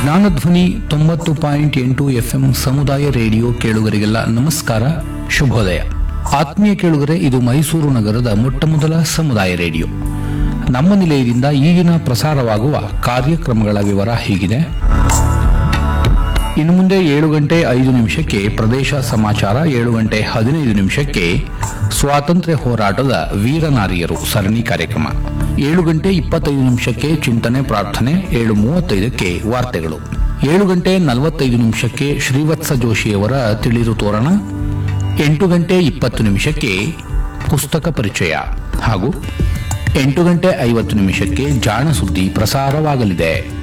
ಜ್ಞಾನಧ್ವನಿ ತೊಂಬತ್ತು ಪಾಯಿಂಟ್ ಎಂಟು ಎಫ್ಎಂ ಸಮುದಾಯ ರೇಡಿಯೋ ಕೇಳುಗರಿಗೆಲ್ಲ ನಮಸ್ಕಾರ ಶುಭೋದಯ ಆತ್ಮೀಯ ಕೇಳುಗರೆ ಇದು ಮೈಸೂರು ನಗರದ ಮೊಟ್ಟಮೊದಲ ಸಮುದಾಯ ರೇಡಿಯೋ ನಮ್ಮ ನಿಲಯದಿಂದ ಈಗಿನ ಪ್ರಸಾರವಾಗುವ ಕಾರ್ಯಕ್ರಮಗಳ ವಿವರ ಹೀಗಿದೆ ಇನ್ನು ಮುಂದೆ ಏಳು ಗಂಟೆ ಐದು ನಿಮಿಷಕ್ಕೆ ಪ್ರದೇಶ ಸಮಾಚಾರ ಏಳು ಗಂಟೆ ಹದಿನೈದು ನಿಮಿಷಕ್ಕೆ ಸ್ವಾತಂತ್ರ್ಯ ಹೋರಾಟದ ವೀರನಾರಿಯರು ಸರಣಿ ಕಾರ್ಯಕ್ರಮ ಏಳು ಗಂಟೆ ಇಪ್ಪತ್ತೈದು ನಿಮಿಷಕ್ಕೆ ಚಿಂತನೆ ಪ್ರಾರ್ಥನೆ ಏಳು ಮೂವತ್ತೈದಕ್ಕೆ ವಾರ್ತೆಗಳು ಏಳು ಗಂಟೆ ನಲವತ್ತೈದು ನಿಮಿಷಕ್ಕೆ ಶ್ರೀವತ್ಸ ಜೋಶಿಯವರ ತಿಳಿರು ತೋರಣ ಎಂಟು ಗಂಟೆ ಇಪ್ಪತ್ತು ನಿಮಿಷಕ್ಕೆ ಪುಸ್ತಕ ಪರಿಚಯ ಹಾಗೂ ಎಂಟು ಗಂಟೆ ಐವತ್ತು ನಿಮಿಷಕ್ಕೆ ಜಾಣ ಸುದ್ದಿ ಪ್ರಸಾರವಾಗಲಿದೆ